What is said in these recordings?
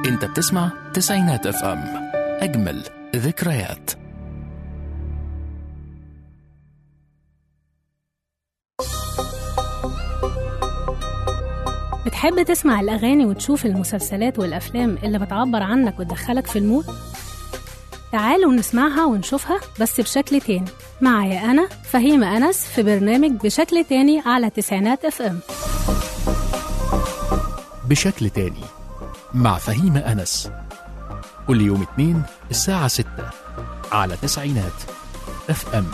انت بتسمع تسعينات اف ام اجمل ذكريات بتحب تسمع الأغاني وتشوف المسلسلات والأفلام اللي بتعبر عنك وتدخلك في المود؟ تعالوا نسمعها ونشوفها بس بشكل تاني معايا أنا فهيمة أنس في برنامج بشكل تاني على تسعينات اف ام بشكل تاني مع فهيمة أنس كل يوم اثنين الساعة ستة على تسعينات اف ام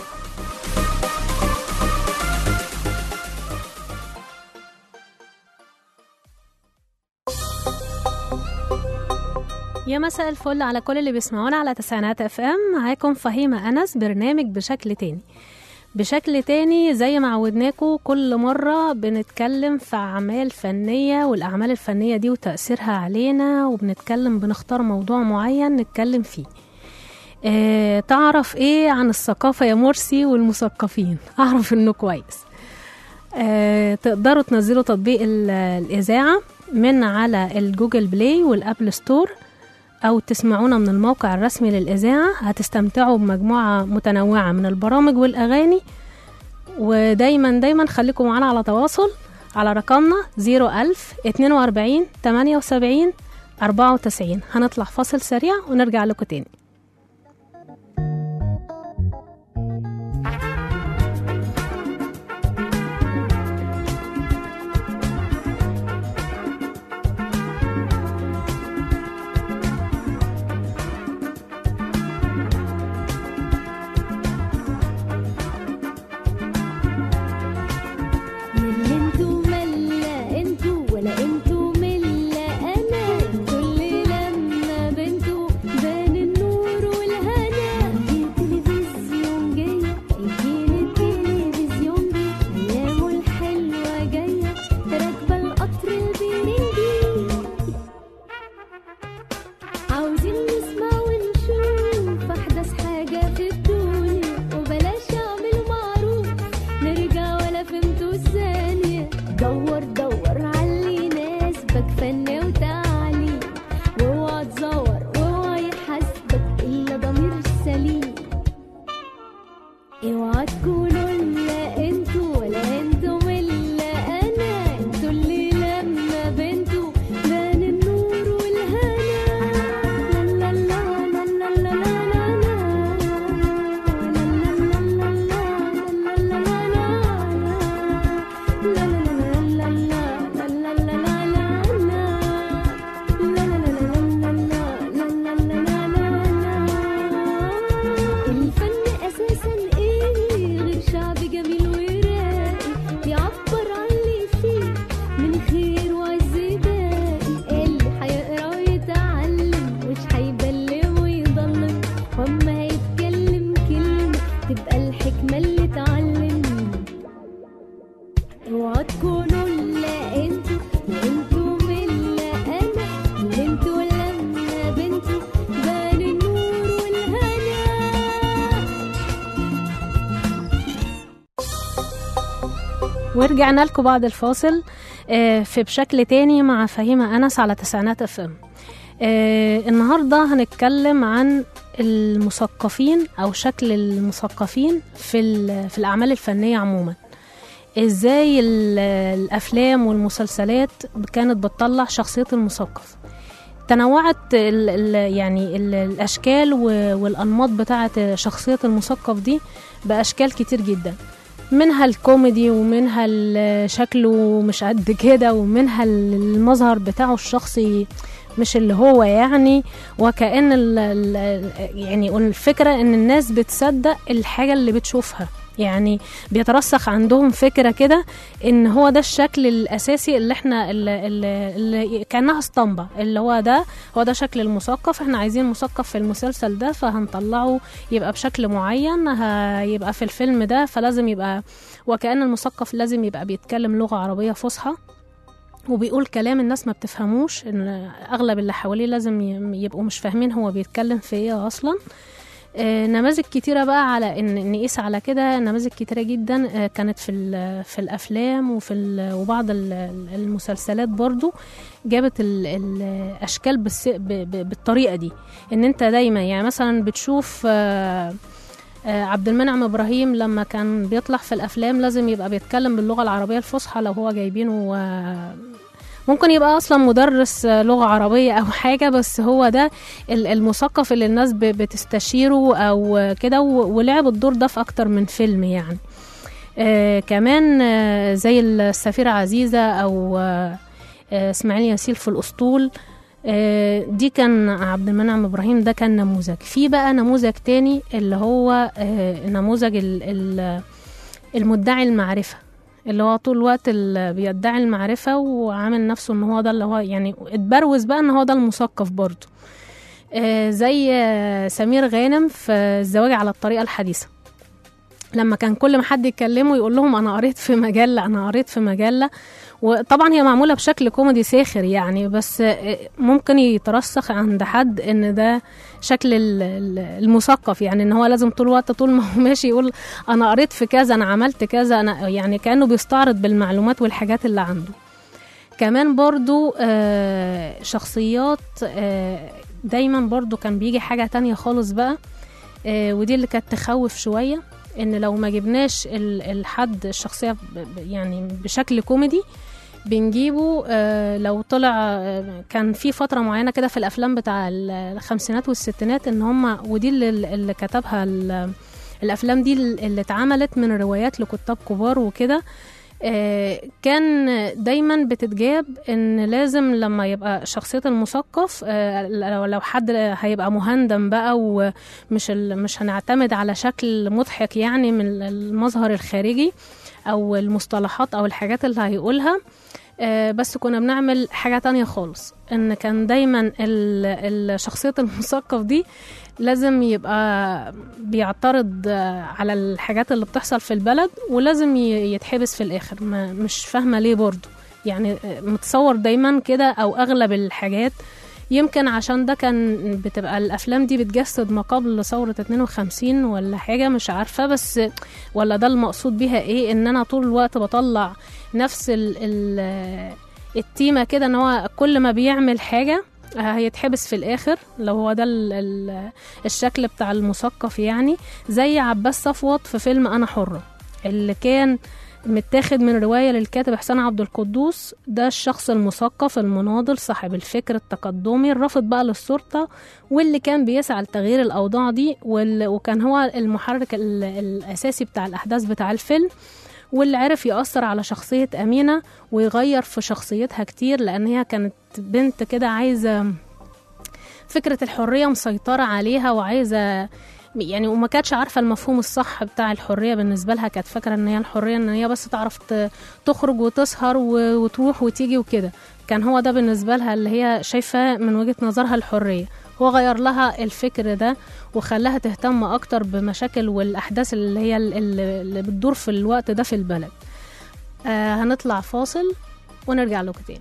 يا مساء الفل على كل اللي بيسمعونا على تسعينات اف ام معاكم فهيمة أنس برنامج بشكل تاني بشكل تاني زي ما عودناكم كل مرة بنتكلم في أعمال فنية والأعمال الفنية دي وتأثيرها علينا وبنتكلم بنختار موضوع معين نتكلم فيه اه تعرف ايه عن الثقافة يا مرسي والمثقفين أعرف انه كويس اه تقدروا تنزلوا تطبيق ال- الإذاعة من على الجوجل بلاي والأبل ستور أو تسمعونا من الموقع الرسمي للإذاعة هتستمتعوا بمجموعة متنوعة من البرامج والأغاني ودايما دايما خليكم معانا على تواصل على رقمنا 01000 42 78 94 هنطلع فاصل سريع ونرجع لكم تاني اللي انتو ملا انتو ولا انتو ملا انا انتو اللي لما بنتو بان النور والهنا في تلفزيون جاية يجيلي التلفزيون دي ايامه الحلوة جاية راكبة القطر البرنجي عاوزين نسمع ونشوف احدث حاجة في الدنيا وبلاش اعمل معروف نرجع ولا فهمتوا الثانية دور دور علي ناسبك فن وتعليم واوعى تزور واوعى يحاسبك الا ضمير سليم اوعى تكونوا الا انتوا ولا انتوا الا انا انتوا اللي لما بنتوا بان النور والهنا لا لا لا لا لا لا لا الفن اساسا ايه غير شعب جميل وراقي بيعبر عن اللي فيه من خير وعز باقي اللي هيقرا ويتعلم مش هيبلم ويضلم واما هيتكلم كلمه تبقى الحكمه اللي اتعلم اوعى تكونوا الا انتوا وانتوا ملا انا اللي انتوا لما بنتوا بان النور والهنا ورجعنا لكم بعد الفاصل آه، في بشكل تاني مع فهيمة أنس على تسعينات اف ام آه، النهاردة هنتكلم عن المثقفين أو شكل المثقفين في, ال- في الأعمال الفنية عموما ازاي ال- الأفلام والمسلسلات كانت بتطلع شخصية المثقف تنوعت ال ال يعني ال الأشكال و- والأنماط بتاعة شخصية المثقف دي بأشكال كتير جدا منها الكوميدي ومنها ال- شكله مش قد كده ومنها ال- المظهر بتاعه الشخصي مش اللي هو يعني وكأن ال ال يعني الفكرة ان الناس بتصدق الحاجة اللي بتشوفها يعني بيترسخ عندهم فكرة كده ان هو ده الشكل الاساسي اللي احنا اللي, اللي, اللي كانها اسطمبة اللي هو ده هو ده شكل المثقف احنا عايزين مثقف في المسلسل ده فهنطلعه يبقى بشكل معين هيبقى في الفيلم ده فلازم يبقى وكأن المثقف لازم يبقى بيتكلم لغة عربية فصحى وبيقول كلام الناس ما بتفهموش ان اغلب اللي حواليه لازم ي- يبقوا مش فاهمين هو بيتكلم في ايه اصلا آه، نماذج كتيرة بقى على إن نقيس على كده نماذج كتيرة جدا آه، كانت في ال- في الأفلام وفي ال- وبعض ال- المسلسلات برضو جابت ال- الأشكال بالس- ب- ب- بالطريقة دي إن أنت دايما يعني مثلا بتشوف آه، آه، عبد المنعم إبراهيم لما كان بيطلع في الأفلام لازم يبقى بيتكلم باللغة العربية الفصحى لو هو جايبينه آه، ممكن يبقى اصلا مدرس آه، لغه عربيه او حاجه بس هو ده ال- المثقف اللي الناس ب- بتستشيره او آه، كده و- ولعب الدور ده في اكتر من فيلم يعني آه كمان آه زي السفيرة عزيزة أو آه آه، إسماعيل ياسين في الأسطول آه دي كان عبد المنعم إبراهيم ده كان نموذج في بقى نموذج تاني اللي هو آه نموذج ال- ال- المدعي المعرفة اللي هو طول الوقت اللي بيدعي المعرفة وعامل نفسه ان هو ده اللي هو يعني اتبروز بقى ان هو ده المثقف برضه آه زي آه سمير غانم في الزواج على الطريقة الحديثة لما كان كل ما حد يكلمه يقول لهم انا قريت في مجله انا قريت في مجله وطبعا هي معموله بشكل كوميدي ساخر يعني بس آه، ممكن يترسخ عند حد ان ده شكل ال- ال- المثقف يعني ان هو لازم طول الوقت طول ما هو ماشي يقول انا قريت في كذا انا عملت كذا انا يعني كانه بيستعرض بالمعلومات والحاجات اللي عنده كمان برضو آه، شخصيات آه، دايما برضو كان بيجي حاجة تانية خالص بقى آه، ودي اللي كانت تخوف شوية ان لو ما جبناش ال- الحد الشخصية ب- ب- يعني بشكل كوميدي بنجيبه آه، لو طلع آه، كان في فترة معينة كده في الأفلام بتاع ال- الخمسينات والستينات إن هم ودي اللي, اللي كتبها ال- الأفلام دي اللي اتعملت من روايات لكتاب كبار وكده آه، كان دايما بتتجاب ان لازم لما يبقى شخصية المثقف آه، لو لو حد هيبقى مهندم بقى ومش ال- مش هنعتمد على شكل مضحك يعني من المظهر الخارجي او المصطلحات او الحاجات اللي هيقولها آه، بس كنا بنعمل حاجة تانية خالص ان كان دايما ال- ال- شخصية المثقف دي لازم يبقى بيعترض آه، على الحاجات اللي بتحصل في البلد ولازم ي- يتحبس في الاخر ما مش فاهمة ليه برضو يعني آه، متصور دايما كده او اغلب الحاجات يمكن عشان ده كان بتبقى الافلام دي بتجسد ما قبل ثورة 52 ولا حاجة مش عارفة بس ولا ده المقصود بيها ايه ان انا طول الوقت بطلع نفس ال ال التيمة كده ان هو كل ما بيعمل حاجة هيتحبس في الاخر لو هو ده ال ال الشكل بتاع المثقف يعني زي عباس صفوت في فيلم انا حرة اللي كان متاخد من رواية للكاتب حسين عبد القدوس ده الشخص المثقف المناضل صاحب الفكر التقدمي الرافض بقى للسلطة واللي كان بيسعى لتغيير الأوضاع دي وال- وكان هو المحرك ال- الأساسي بتاع الأحداث بتاع الفيلم واللي عرف يأثر على شخصية أمينة ويغير في شخصيتها كتير لأن هي كانت بنت كده عايزة فكرة الحرية مسيطرة عليها وعايزة يعني وما كانتش عارفة المفهوم الصح بتاع الحرية بالنسبة لها كانت فاكرة ان هي الحرية ان هي بس تعرف ت- تخرج وتسهر و- وتروح وتيجي وكده كان هو ده بالنسبة لها اللي هي شايفاه من وجهة نظرها الحرية هو غير لها الفكر ده وخلاها تهتم اكتر بمشاكل والاحداث اللي هي ال- اللي اللي بتدور في الوقت ده في البلد آه هنطلع فاصل ونرجع لكم تاني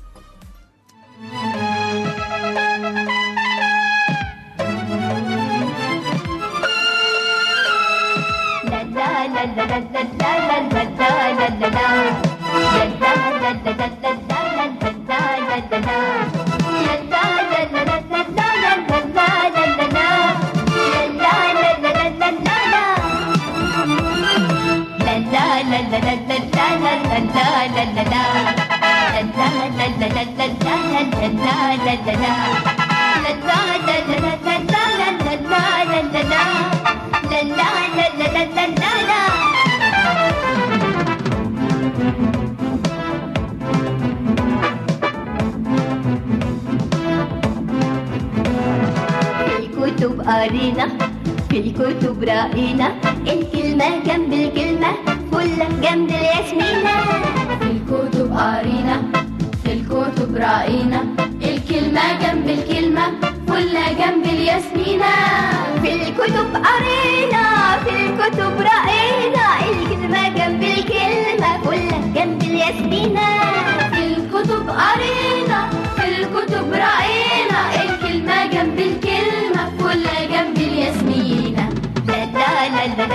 في الكتب قرينا في الكتب رأينا الكلمة جنب الكلمة كلها جنب الياسمينة في الكتب قرينا في الكتب رأينا الكلمة جنب الكلمة كلها جنب الياسمينة في الكتب قرينا في الكتب رأينا الكلمة جنب الكلمة كلها جنب الياسمينة في الكتب قرينا في الكتب رأينا الكلمة جنب الكلمة كلها جنب الياسمينة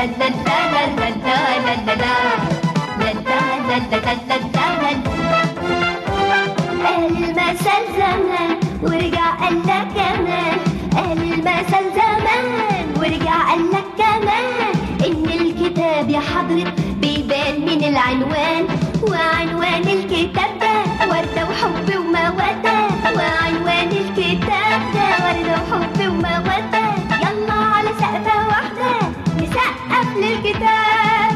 لا لا لا لا لا لا لا لا لا لا لا لا لا لا قال المثل زمان ورجع قال لك كمان قال المثل زمان ورجع قال لك كمان ان الكتاب يا حضرة بيبان من العنوان وعنوان الكتاب ده وردة وحب ومودة وعنوان الكتاب ده وردة وحب ومودة يلا على سقفة واحدة نسقف للكتاب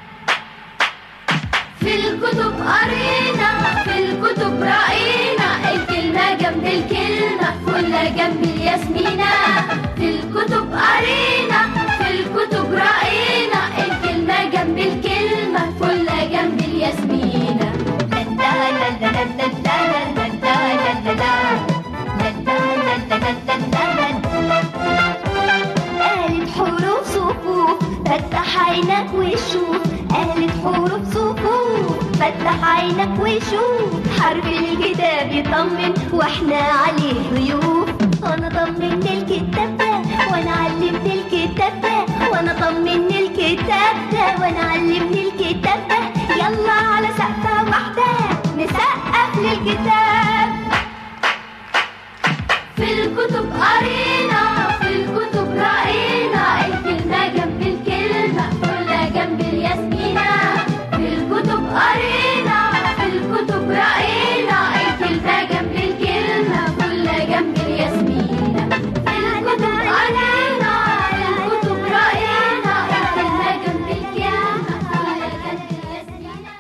في الكتب قرينا في الكتب رأينا الكلمة جنب الكلمة كلها جنب الياسمينة في الكتب قرينا في الكتب رأينا الكلمة جنب الكلمة كلها جنب الياسمينة قالت حروف صفوف فتح عينك وشوف قالت حروف صفوف فتح عينك وشوف حرف الكتاب يطمن واحنا عليه ضيوف انا طمنت الكتاب ده وانا علمت الكتاب ده وانا طمنت الكتاب ده وانا علمت الكتاب ده يلا على سقفة واحدة نسقف للكتاب في الكتب قرينا في الكتب رأينا الكلمة جنب الكلمة كلها جنب الياسمينة في الكتب قرينا في الكتب رأينا الكلمة جنب الكلمة كلها جنب الياسمينة في الكتب قرينا في الكتب رأينا الكلمة جنب الكلمة كلها جنب الياسمينة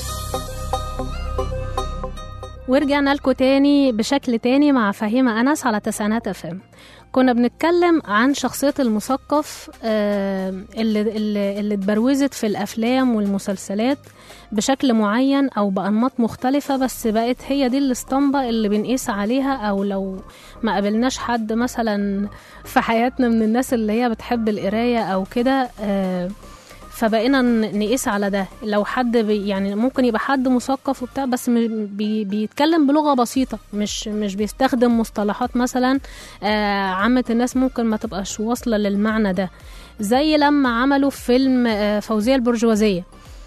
ورجعنا لكم تاني بشكل تاني مع فهيمة أنس على تسعينات أفهم كنا بنتكلم عن شخصية المثقف آه، اللي, اللي, اللي اتبروزت في الأفلام والمسلسلات بشكل معين أو بأنماط مختلفة بس بقت هي دي الاسطمبة اللي بنقيس عليها أو لو ما قابلناش حد مثلا في حياتنا من الناس اللي هي بتحب القراية أو كده آه، فبقينا ن- نقيس على ده لو حد بي يعني ممكن يبقى حد مثقف وبتاع بس م- بي بيتكلم بلغة بسيطة مش مش بيستخدم مصطلحات مثلا آه عامة الناس ممكن ما تبقاش واصلة للمعنى ده زي لما عملوا فيلم آه فوزية البرجوازية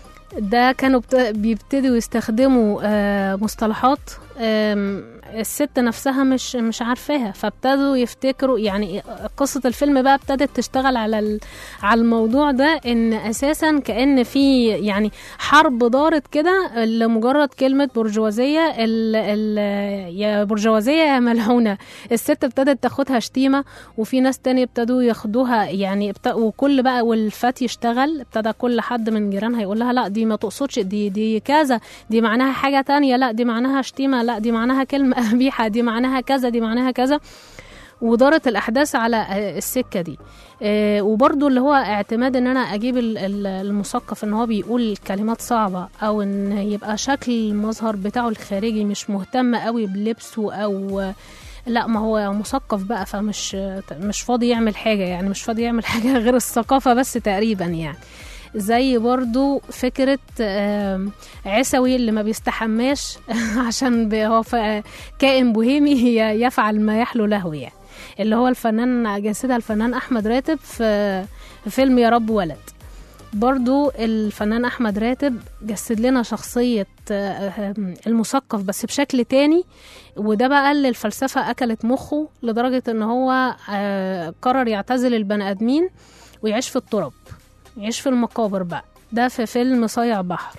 ده كانوا بت- بيبتدوا يستخدموا آه مصطلحات آم، الست نفسها مش مش عارفاها فابتدوا يفتكروا يعني قصة الفيلم بقى ابتدت تشتغل على ال- على الموضوع ده ان اساسا كأن في يعني حرب دارت كده لمجرد كلمة برجوازية ال ال يا برجوازية يا ملعونة الست ابتدت تاخدها شتيمة وفي ناس تاني ابتدوا ياخدوها يعني ابت... وكل بقى والفات يشتغل ابتدى كل حد من جيرانها يقول لها لا دي ما تقصدش دي دي كذا دي معناها حاجة تانية لا دي معناها شتيمة لا دي معناها كلمة قبيحة دي معناها كذا دي معناها كذا ودارت الأحداث على آه، السكة دي آه، وبرضو اللي هو اعتماد ان انا اجيب ال- ال- المثقف ان هو بيقول كلمات صعبة او ان يبقى شكل المظهر بتاعه الخارجي مش مهتم قوي بلبسه او لا ما هو مثقف بقى فمش مش فاضي يعمل حاجة يعني مش فاضي يعمل حاجة غير الثقافة بس تقريبا يعني زي برضو فكرة آم، عسوي اللي ما بيستحماش عشان ب- هو ف- كائن بوهيمي ي- يفعل ما يحلو له يعني اللي هو الفنان جسدها الفنان أحمد راتب في في فيلم يا رب ولد برضو الفنان أحمد راتب جسد لنا شخصية آه، المثقف بس بشكل تاني وده بقى اللي الفلسفة أكلت مخه لدرجة إن هو آه، قرر يعتزل البني آدمين ويعيش في التراب يعيش في المقابر بقى ده في فيلم صايع بحر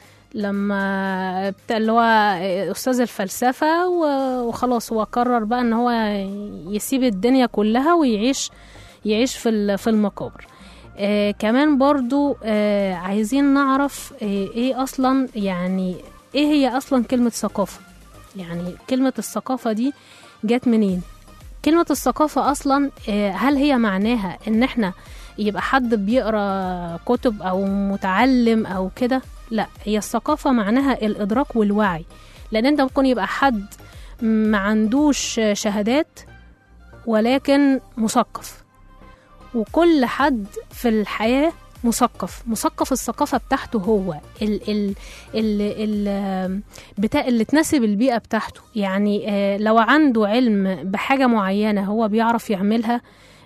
لما بتاع اللي هو استاذ الفلسفه و- وخلاص هو قرر بقى ان هو يسيب الدنيا كلها ويعيش يعيش في ال- في المقابر آه كمان برضو آه عايزين نعرف آه ايه اصلا يعني ايه هي اصلا كلمه ثقافه يعني كلمه الثقافه دي جت منين كلمة الثقافة أصلا آه، هل هي معناها إن إحنا يبقى حد بيقرأ كتب أو متعلم أو كده لا هي الثقافة معناها الإدراك والوعي لأن أنت ممكن يبقى حد ما عندوش شهادات ولكن مثقف وكل حد في الحياة مثقف مثقف الثقافة بتاعته هو ال ال ال ال بتاع اللي تناسب البيئة بتاعته يعني آه، لو عنده علم بحاجة معينة هو بيعرف يعملها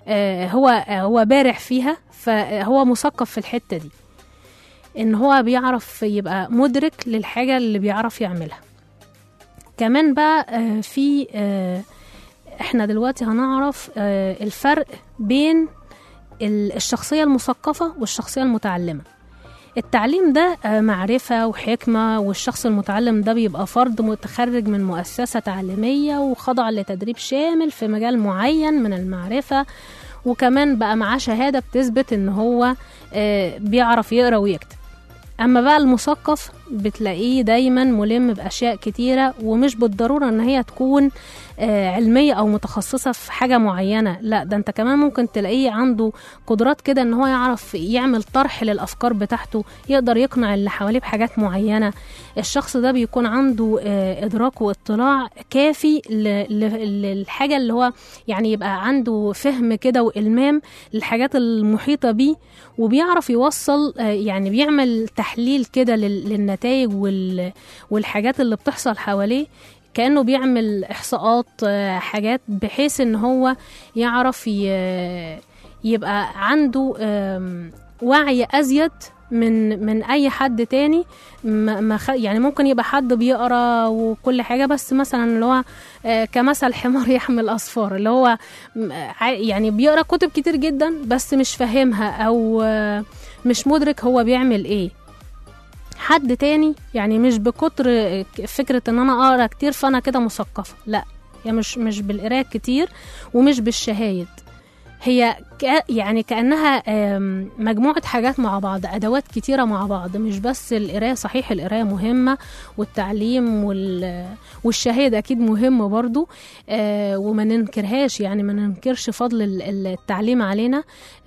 آه، هو آه، هو بارع فيها فهو مثقف في الحته دي ان هو بيعرف يبقى مدرك للحاجه اللي بيعرف يعملها كمان بقى آه، في آه، احنا دلوقتي هنعرف آه، الفرق بين ال- الشخصيه المثقفه والشخصيه المتعلمه التعليم ده آه، معرفة وحكمة والشخص المتعلم ده بيبقى فرد متخرج من مؤسسة تعليمية وخضع لتدريب شامل في مجال معين من المعرفة وكمان بقى معاه شهادة بتثبت ان هو آه، بيعرف يقرأ ويكتب اما بقى المثقف بتلاقيه دايما ملم باشياء كتيره ومش بالضروره ان هي تكون آه، علميه او متخصصه في حاجه معينه لا ده انت كمان ممكن تلاقيه عنده قدرات كده ان هو يعرف يعمل طرح للافكار بتاعته يقدر يقنع اللي حواليه بحاجات معينه الشخص ده بيكون عنده آه، ادراك واطلاع كافي ل- ل- للحاجه اللي هو يعني يبقى عنده فهم كده والمام للحاجات المحيطه بيه وبيعرف يوصل آه، يعني بيعمل تحليل كده لل- للنتائج وال- والحاجات اللي بتحصل حواليه كأنه بيعمل إحصاءات آه، حاجات بحيث إن هو يعرف ي- يبقى عنده آم، وعي أزيد من من اي حد تاني ما ما خ- يعني ممكن يبقى حد بيقرا وكل حاجه بس مثلا اللي هو آه، كمثل حمار يحمل اصفار اللي هو م- ع- يعني بيقرا كتب كتير جدا بس مش فاهمها او آه، مش مدرك هو بيعمل ايه حد تاني يعني مش بكتر فكرة ان انا اقرا كتير فانا كده مثقفة لا يعني مش مش بالقراية كتير ومش بالشهايد هي ك- يعني كأنها آم، مجموعة حاجات مع بعض أدوات كتيرة مع بعض مش بس القراية صحيح القراية مهمة والتعليم وال- والشهادة أكيد مهم برضو آه، وما ننكرهاش يعني ما ننكرش فضل ال- ال- التعليم علينا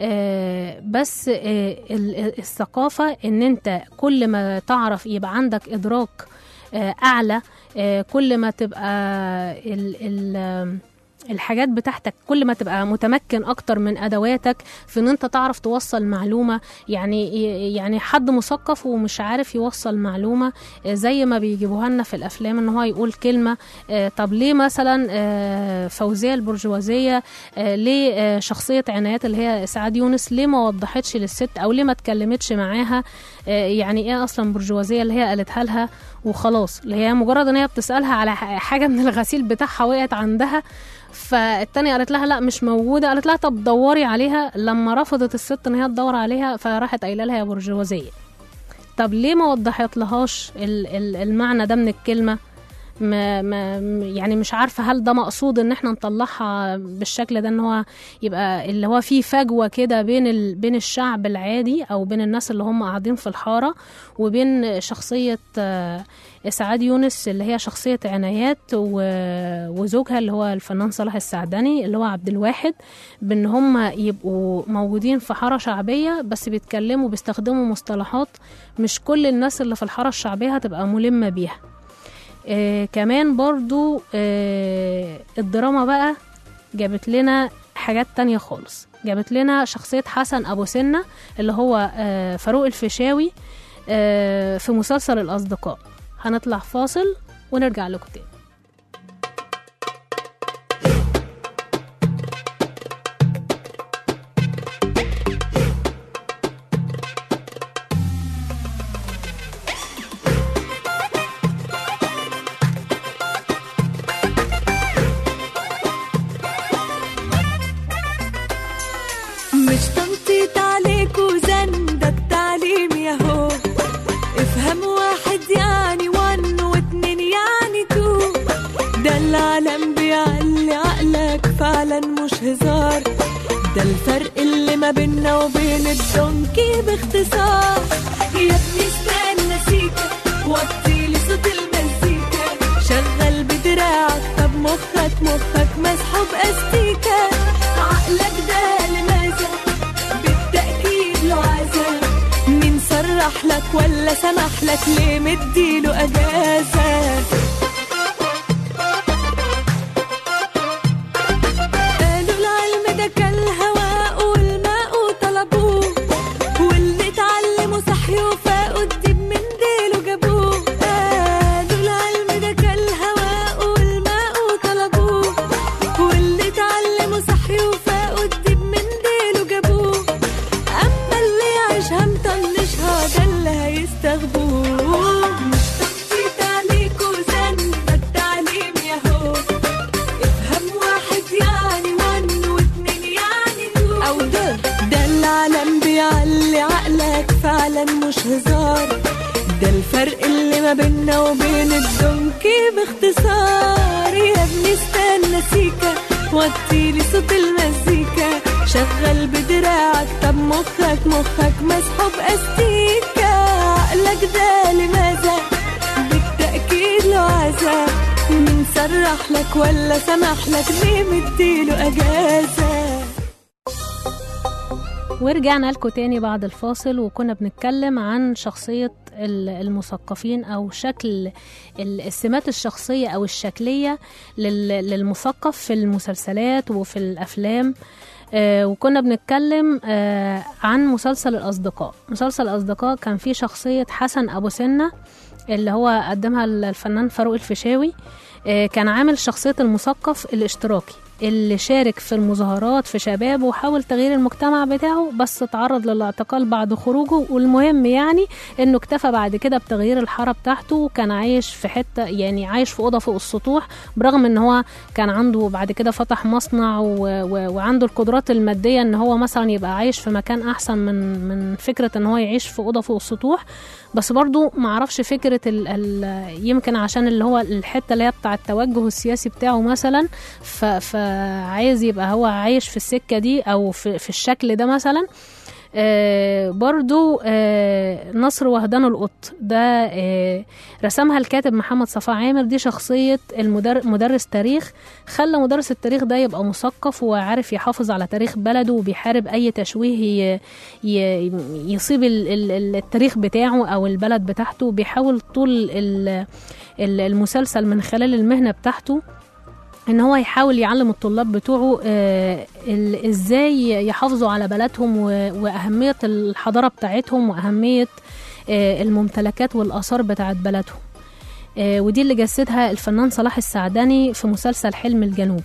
آه، بس آه، ال- الثقافة إن أنت كل ما تعرف يبقى عندك إدراك آه، أعلى آه، كل ما تبقى ال ال آم، الحاجات بتاعتك كل ما تبقى متمكن اكتر من ادواتك في ان انت تعرف توصل معلومه يعني يعني حد مثقف ومش عارف يوصل معلومه آه، زي ما بيجيبوها لنا في الافلام ان هو يقول كلمه آه، طب ليه مثلا آه، فوزيه البرجوازيه آه، ليه آه، شخصيه عنايات اللي هي سعاد يونس ليه ما وضحتش للست او ليه ما اتكلمتش معاها آه، يعني ايه اصلا برجوازيه اللي هي قالتها لها وخلاص اللي هي مجرد ان هي بتسالها على ح- حاجه من الغسيل بتاعها وقعت عندها فالتانية قالت لها لا مش موجودة قالت لها طب دوري عليها لما رفضت الست ان هي تدور عليها فراحت قايله لها يا برجوازية طب ليه ما وضحت لهاش ال- ال- المعنى ده من الكلمة ما ما يعني مش عارفة هل ده مقصود ان احنا نطلعها بالشكل ده ان هو يبقى اللي هو فيه فجوة كده بين ال بين الشعب العادي او بين الناس اللي هم قاعدين في الحارة وبين شخصية آه، إسعاد يونس اللي هي شخصية عنايات و- وزوجها اللي هو الفنان صلاح السعدني اللي هو عبد الواحد بان هم يبقوا موجودين في حارة شعبية بس بيتكلموا بيستخدموا مصطلحات مش كل الناس اللي في الحارة الشعبية هتبقى ملمة بيها آه كمان برضو آه الدراما بقى جابت لنا حاجات تانية خالص جابت لنا شخصية حسن أبو سنة اللي هو آه فاروق الفيشاوي آه في مسلسل الأصدقاء هنطلع فاصل ونرجع لكم تاني مش تنطيط عليك وزن ده التعليم ياهو افهم واحد يعني وان واتنين يعني تو ده العالم بيعلي عقلك فعلا مش هزار ده الفرق اللي ما بيننا وبين الدونكي باختصار يا ابني استنى سيكا وطي لي صوت المزيكا شغل بدراعك طب مخك مخك مسحوب استيكا عقلك ده لماذا بالتأكيد له عذاب مين صرح لك ولا سمح لك ليه مديله أجازة قالوا العلم ده كالهواء والماء طلبوه واللي اتعلموا صحيوا فاقوا الدب من ديله جابوه قالوا العلم ده كالهواء والماء طلبوه واللي اتعلموا صحيوا فاقوا الدب من ما بينا وبين الدنكي باختصار يا ابني استنى سيكا وطيلي صوت المزيكا شغل بدراعك طب مخك مخك مسحوب استيكا عقلك ده لماذا بالتأكيد له عذاب مين سرح لك ولا سمح لك ليه مديله أجازة ورجعنا لكم تاني بعد الفاصل وكنا بنتكلم عن شخصية ال- المثقفين أو شكل ال- السمات الشخصية أو الشكلية لل- للمثقف في المسلسلات وفي الأفلام آه وكنا بنتكلم آه عن مسلسل الأصدقاء مسلسل الأصدقاء كان فيه شخصية حسن أبو سنة اللي هو قدمها الفنان فاروق الفيشاوي آه كان عامل شخصية المثقف الاشتراكي اللي شارك في المظاهرات في شبابه وحاول تغيير المجتمع بتاعه بس اتعرض للاعتقال بعد خروجه والمهم يعني انه اكتفى بعد كده بتغيير الحاره بتاعته وكان عايش في حته يعني عايش في اوضه فوق السطوح برغم ان هو كان عنده بعد كده فتح مصنع و... و... وعنده القدرات الماديه ان هو مثلا يبقى عايش في مكان احسن من من فكره ان هو يعيش في اوضه فوق السطوح بس برضو معرفش فكره ال... ال... يمكن عشان اللي هو الحته اللي هي بتاع التوجه السياسي بتاعه مثلا ف... فعايز يبقى هو عايش في السكه دي او في, في الشكل ده مثلا آه برضو آه نصر وهدان القط ده آه رسمها الكاتب محمد صفاء عامر دي شخصية المدر مدرس تاريخ خلى مدرس التاريخ ده يبقى مثقف وعارف يحافظ على تاريخ بلده وبيحارب أي تشويه ي- ي- يصيب ال- ال- التاريخ بتاعه أو البلد بتاعته بيحاول طول ال- ال- المسلسل من خلال المهنة بتاعته ان هو يحاول يعلم الطلاب بتوعه آه، ال- ازاي يحافظوا على بلدهم و- واهميه الحضاره بتاعتهم واهميه آه، الممتلكات والاثار بتاعت بلدهم آه، ودي اللي جسدها الفنان صلاح السعدني في مسلسل حلم الجنوبي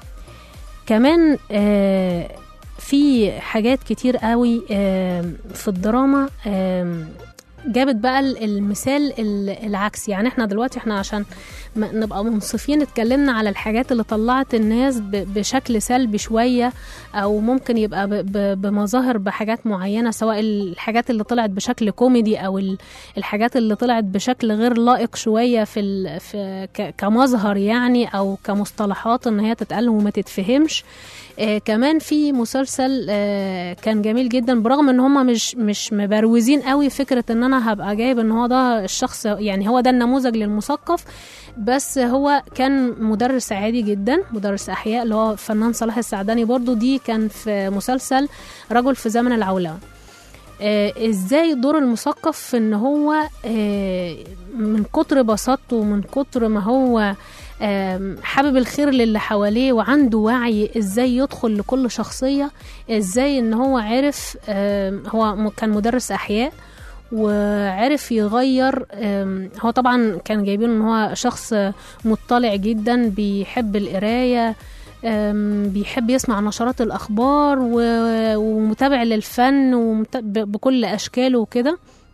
كمان آه، في حاجات كتير قوي آه، في الدراما آه، جابت بقى ال- المثال ال- العكسي يعني احنا دلوقتي احنا عشان ما- نبقى منصفين اتكلمنا على الحاجات اللي طلعت الناس ب- بشكل سلبي شوية او ممكن يبقى ب- ب- بمظاهر بحاجات معينة سواء الحاجات اللي طلعت بشكل كوميدي او ال- الحاجات اللي طلعت بشكل غير لائق شوية في, ال- في ك- كمظهر يعني او كمصطلحات ان هي تتقال وما تتفهمش آه كمان في مسلسل آه كان جميل جدا برغم ان هم مش مش مبروزين قوي فكره ان انا هبقى جايب ان هو ده الشخص يعني هو ده النموذج للمثقف بس هو كان مدرس عادي جدا مدرس احياء اللي هو فنان صلاح السعداني برضو دي كان في مسلسل رجل في زمن العولمه آه ازاي دور المثقف في ان هو آه من كتر بساطته ومن كتر ما هو آم، حابب الخير للي حواليه وعنده وعي ازاي يدخل لكل شخصية ازاي ان هو عرف آم، هو م- كان مدرس احياء وعرف يغير آم، هو طبعا كان جايبين ان هو شخص مطلع جدا بيحب القراية آم، بيحب يسمع نشرات الاخبار و- ومتابع للفن ومت- ب- بكل اشكاله وكده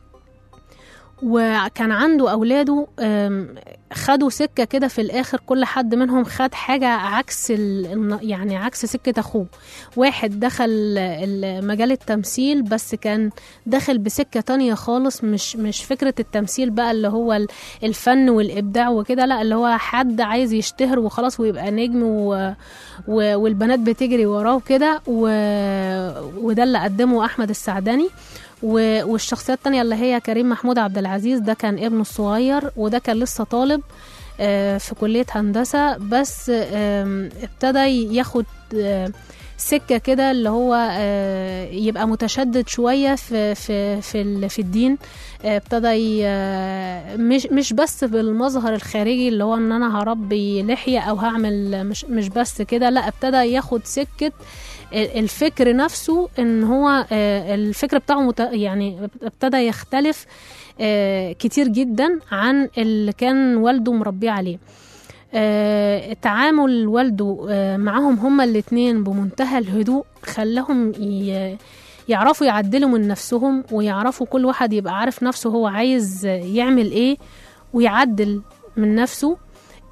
وكان عنده اولاده آم، خدوا سكه كده في الاخر كل حد منهم خد حاجه عكس ال... الن- يعني عكس سكه اخوه واحد دخل ال- مجال التمثيل بس كان داخل بسكه تانية خالص مش مش فكره التمثيل بقى اللي هو ال- الفن والابداع وكده لا اللي هو حد عايز يشتهر وخلاص ويبقى نجم و... و... والبنات بتجري وراه وكده و... وده اللي قدمه احمد السعداني و- والشخصية التانية اللي هي كريم محمود عبد العزيز ده كان ابنه الصغير وده كان لسه طالب آه، في كلية هندسة بس آم، ابتدى ياخد آه، سكة كده اللي هو آه، يبقى متشدد شوية في في في ال- في الدين آه، ابتدى ي- آه، مش مش بس بالمظهر الخارجي اللي هو ان انا هربي لحية او هعمل مش مش بس كده لا ابتدى ياخد سكة الفكر نفسه ان هو آه، الفكر بتاعه مت... يعني ابتدى يختلف آه، كتير جدا عن اللي كان والده مربيه عليه آه، تعامل والده آه، معاهم هما الاتنين بمنتهى الهدوء خلاهم ي... يعرفوا يعدلوا من نفسهم ويعرفوا كل واحد يبقى عارف نفسه هو عايز يعمل ايه ويعدل من نفسه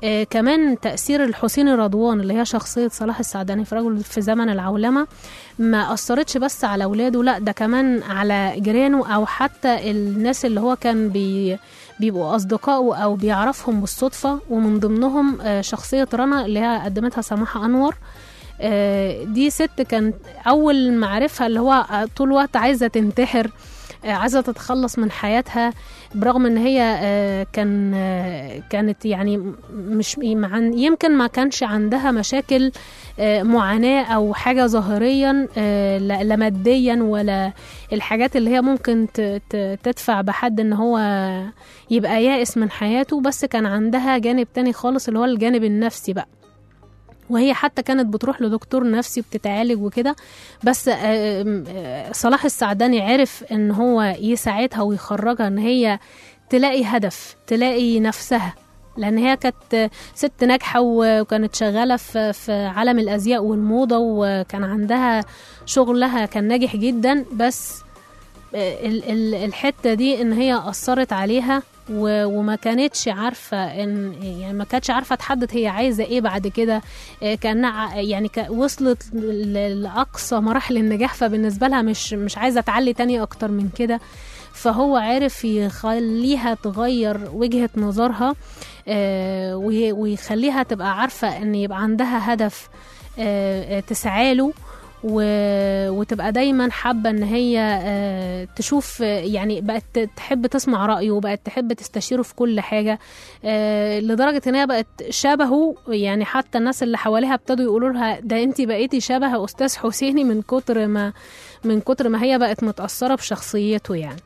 آه كمان تأثير الحسيني رضوان اللي هي شخصية صلاح السعداني في رجل في زمن العولمة ما أثرتش بس على أولاده لا ده كمان على جيرانه أو حتى الناس اللي هو كان بي بيبقوا أصدقائه أو بيعرفهم بالصدفة ومن ضمنهم آه شخصية رنا اللي هي قدمتها سماحة أنور آه، دي ست كان اول ما عرفها اللي هو طول الوقت عايزه تنتحر آه، عايزه تتخلص من حياتها برغم ان هي آه، كان آه، كانت يعني م- مش مع- يمكن ما كانش عندها مشاكل آه، معاناه او حاجه ظاهريا آه، لا لا ماديا ولا الحاجات اللي هي ممكن ت- ت- تدفع بحد ان هو يبقى يائس من حياته بس كان عندها جانب تاني خالص اللي هو الجانب النفسي بقى وهي حتى كانت بتروح لدكتور نفسي وبتتعالج وكده بس آم، آه، صلاح السعداني عرف ان هو يساعدها ويخرجها ان هي تلاقي هدف تلاقي نفسها لان هي كانت ست ناجحه وكانت شغاله في في عالم الازياء والموضه وكان عندها شغلها كان ناجح جدا بس ال- ال- الحته دي ان هي اثرت عليها و- وما كانتش عارفه ان يعني ما كانتش عارفه تحدد هي عايزه ايه بعد كده آه، كانها ع- يعني ك- وصلت ل- لاقصى مراحل النجاح فبالنسبه لها مش مش عايزه تعلي تاني اكتر من كده فهو عرف يخليها تغير وجهه نظرها آه، وي- ويخليها تبقى عارفه ان يبقى عندها هدف آه، آه، تسعى له و- وتبقى دايما حابه ان هي آه، تشوف آه، يعني بقت تحب تسمع رايه وبقت تحب تستشيره في كل حاجه آه، لدرجه ان هي بقت شبهه يعني حتى الناس اللي حواليها ابتدوا يقولوا لها ده انت بقيتي شبه استاذ حسيني من كتر ما من كتر ما هي بقت متاثره بشخصيته يعني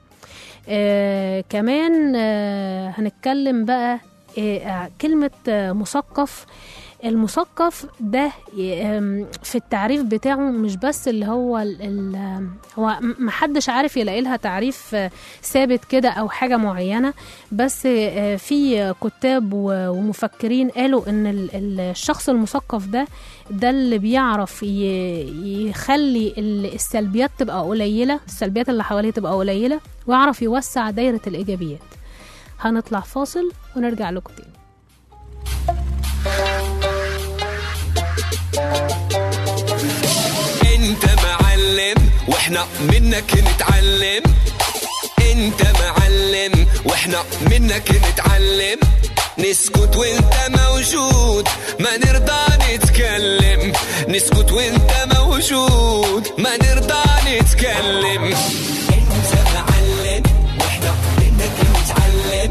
آه كمان آه هنتكلم بقى آه آه، كلمة آه مثقف المثقف ده آم، في التعريف بتاعه مش بس اللي هو ال ال هو م- محدش عارف يلاقي لها تعريف آه، ثابت كده او حاجه معينه بس آه، في كتاب و- ومفكرين قالوا ان ال- ال- الشخص المثقف ده ده اللي بيعرف ي- يخلي ال- السلبيات تبقى قليله السلبيات اللي حواليه تبقى قليله ويعرف يوسع دايره الايجابيات هنطلع فاصل ونرجع لكم تاني انت معلم واحنا منك نتعلم انت معلم واحنا منك نتعلم نسكت وانت موجود ما نرضى نتكلم نسكت وانت موجود ما نرضى نتكلم انت معلم واحنا منك نتعلم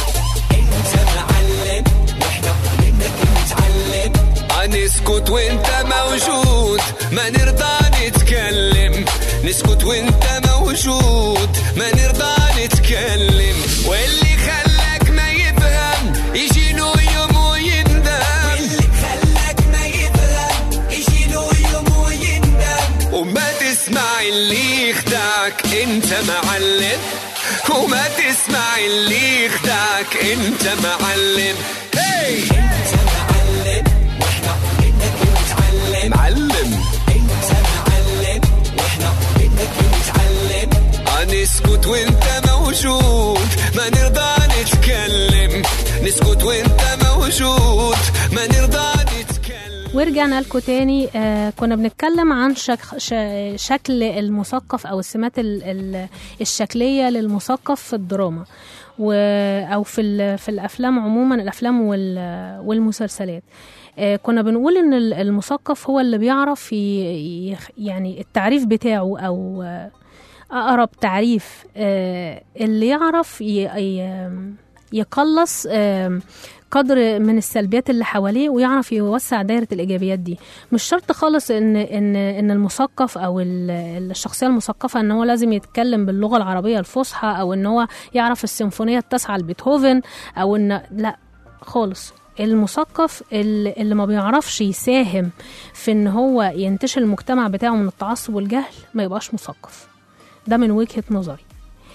انت معلم واحنا منك نتعلم نسكت وانت موجود ما نرضى نتكلم نسكت وانت موجود ما نرضى نتكلم واللي خلاك ما يفهم يجي له يوم ويندم واللي خلاك ما يفهم يجي له يوم ويندم وما تسمع اللي يخدعك انت معلم وما تسمع اللي يخدعك انت معلم هي انت معلم واحنا منك نتعلم معلم انت معلم واحنا منك نتعلم نسكت وانت موجود ما نرضى نتكلم نسكت وانت موجود ما نرضى نتكلم ورجعنا لكم تاني آه كنا بنتكلم عن شك ش شكل المثقف او السمات ال ال الشكليه للمثقف في الدراما و او في ال- في الافلام عموما الافلام وال والمسلسلات آه كنا بنقول ان ال- المثقف هو اللي بيعرف ي- يخ- يعني التعريف بتاعه او آه، اقرب تعريف آه، اللي يعرف ي- ي- يقلص آم، قدر من السلبيات اللي حواليه ويعرف يوسع دايره الايجابيات دي مش شرط خالص ان ان ان المثقف او ال- الشخصيه المثقفه ان هو لازم يتكلم باللغه العربيه الفصحى او ان هو يعرف السيمفونيه التاسعه لبيتهوفن او ان لا خالص المثقف اللي اللي ما بيعرفش يساهم في ان هو ينتشل المجتمع بتاعه من التعصب والجهل ما يبقاش مثقف ده من وجهة نظري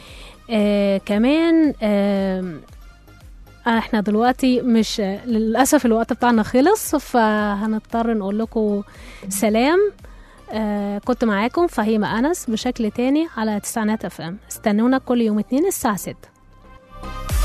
آه كمان آه احنا دلوقتي مش للأسف الوقت بتاعنا خلص فهنضطر نقول لكم سلام آه كنت معاكم فهيمة أنس بشكل تاني على تسعينات اف ام استنونا كل يوم اتنين الساعة ستة